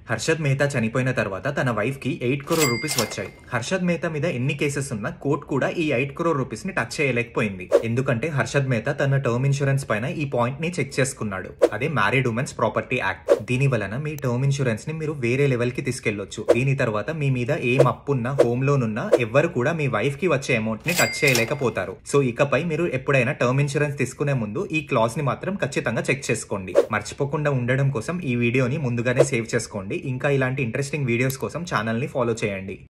హర్షద్ మెహతా చనిపోయిన తర్వాత తన వైఫ్ కి ఎయిట్ క్రోర్ రూపీస్ వచ్చాయి హర్షద్ మెహతా మీద ఎన్ని కేసెస్ ఉన్నా కోర్టు కూడా ఈ ఎయిట్ క్రోర్ రూపీస్ ని టచ్ చేయలేకపోయింది ఎందుకంటే హర్షద్ మెహతా తన టర్మ్ ఇన్సూరెన్స్ పైన ఈ పాయింట్ ని చెక్ చేసుకున్నాడు అదే మ్యారీడ్ ఉమెన్స్ ప్రాపర్టీ యాక్ట్ దీని వలన మీ టర్మ్ ఇన్సూరెన్స్ ని మీరు వేరే లెవెల్ కి తీసుకెళ్లొచ్చు దీని తర్వాత మీ మీద ఏం అప్పున్నా హోమ్ లోన్ ఉన్నా ఎవ్వరు కూడా మీ వైఫ్ కి వచ్చే అమౌంట్ ని టచ్ చేయలేకపోతారు సో ఇకపై మీరు ఎప్పుడైనా టర్మ్ ఇన్సూరెన్స్ తీసుకునే ముందు ఈ క్లాస్ ని మాత్రం ఖచ్చితంగా చెక్ చేసుకోండి మర్చిపోకుండా ఉండడం కోసం ఈ వీడియోని ముందుగానే సేవ్ చేసుకోండి ఇంకా ఇలాంటి ఇంట్రెస్టింగ్ వీడియోస్ కోసం ఛానల్ ని ఫాలో చేయండి